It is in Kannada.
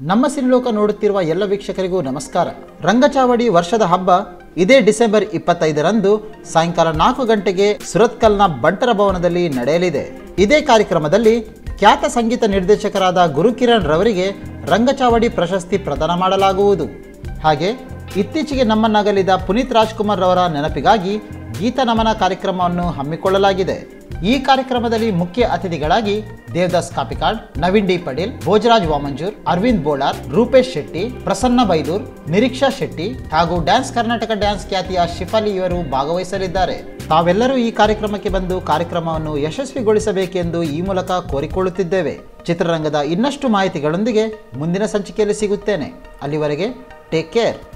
ನಮ್ಮ ಸಿನಿಲೋಕ ನೋಡುತ್ತಿರುವ ಎಲ್ಲ ವೀಕ್ಷಕರಿಗೂ ನಮಸ್ಕಾರ ರಂಗಚಾವಡಿ ವರ್ಷದ ಹಬ್ಬ ಇದೇ ಡಿಸೆಂಬರ್ ಇಪ್ಪತ್ತೈದರಂದು ಸಾಯಂಕಾಲ ನಾಲ್ಕು ಗಂಟೆಗೆ ಸುರತ್ಕಲ್ನ ಬಂಟರ ಭವನದಲ್ಲಿ ನಡೆಯಲಿದೆ ಇದೇ ಕಾರ್ಯಕ್ರಮದಲ್ಲಿ ಖ್ಯಾತ ಸಂಗೀತ ನಿರ್ದೇಶಕರಾದ ಗುರುಕಿರಣ್ ರವರಿಗೆ ರಂಗಚಾವಡಿ ಪ್ರಶಸ್ತಿ ಪ್ರದಾನ ಮಾಡಲಾಗುವುದು ಹಾಗೆ ಇತ್ತೀಚೆಗೆ ನಮ್ಮನ್ನಗಲಿದ ಪುನೀತ್ ರಾಜ್ಕುಮಾರ್ ರವರ ನೆನಪಿಗಾಗಿ ಗೀತ ನಮನ ಕಾರ್ಯಕ್ರಮವನ್ನು ಹಮ್ಮಿಕೊಳ್ಳಲಾಗಿದೆ ಈ ಕಾರ್ಯಕ್ರಮದಲ್ಲಿ ಮುಖ್ಯ ಅತಿಥಿಗಳಾಗಿ ದೇವದಾಸ್ ಕಾಪಿಕಾಡ್ ನವೀನ್ ಡಿ ಪಟೇಲ್ ಭೋಜರಾಜ್ ವಾಮಂಜೂರ್ ಅರವಿಂದ್ ಬೋಳಾರ್ ರೂಪೇಶ್ ಶೆಟ್ಟಿ ಪ್ರಸನ್ನ ಬೈದೂರ್ ನಿರೀಕ್ಷಾ ಶೆಟ್ಟಿ ಹಾಗೂ ಡ್ಯಾನ್ಸ್ ಕರ್ನಾಟಕ ಡ್ಯಾನ್ಸ್ ಖ್ಯಾತಿಯ ಶಿಫಾಲಿ ಇವರು ಭಾಗವಹಿಸಲಿದ್ದಾರೆ ತಾವೆಲ್ಲರೂ ಈ ಕಾರ್ಯಕ್ರಮಕ್ಕೆ ಬಂದು ಕಾರ್ಯಕ್ರಮವನ್ನು ಯಶಸ್ವಿಗೊಳಿಸಬೇಕೆಂದು ಈ ಮೂಲಕ ಕೋರಿಕೊಳ್ಳುತ್ತಿದ್ದೇವೆ ಚಿತ್ರರಂಗದ ಇನ್ನಷ್ಟು ಮಾಹಿತಿಗಳೊಂದಿಗೆ ಮುಂದಿನ ಸಂಚಿಕೆಯಲ್ಲಿ ಸಿಗುತ್ತೇನೆ ಅಲ್ಲಿವರೆಗೆ ಟೇಕ್ ಕೇರ್